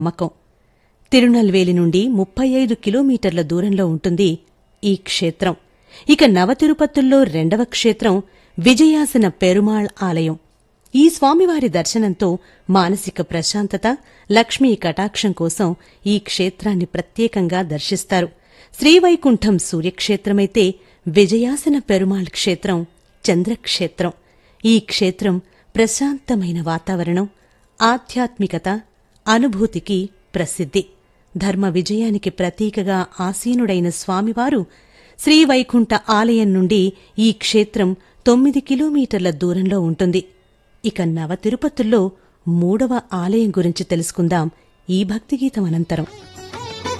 మకం తిరునల్వేలి నుండి ముప్పై ఐదు కిలోమీటర్ల దూరంలో ఉంటుంది ఈ క్షేత్రం ఇక నవతిరుపతుల్లో రెండవ క్షేత్రం విజయాసన పెరుమాళ్ ఆలయం ఈ స్వామివారి దర్శనంతో మానసిక ప్రశాంతత లక్ష్మీ కటాక్షం కోసం ఈ క్షేత్రాన్ని ప్రత్యేకంగా దర్శిస్తారు శ్రీవైకుంఠం సూర్యక్షేత్రమైతే విజయాసన పెరుమాళ్ క్షేత్రం చంద్రక్షేత్రం ఈ క్షేత్రం ప్రశాంతమైన వాతావరణం ఆధ్యాత్మికత అనుభూతికి ప్రసిద్ధి ధర్మ విజయానికి ప్రతీకగా ఆసీనుడైన స్వామివారు శ్రీవైకుంఠ ఆలయం నుండి ఈ క్షేత్రం తొమ్మిది కిలోమీటర్ల దూరంలో ఉంటుంది ఇక నవ తిరుపతుల్లో మూడవ ఆలయం గురించి తెలుసుకుందాం ఈ భక్తిగీతం అనంతరం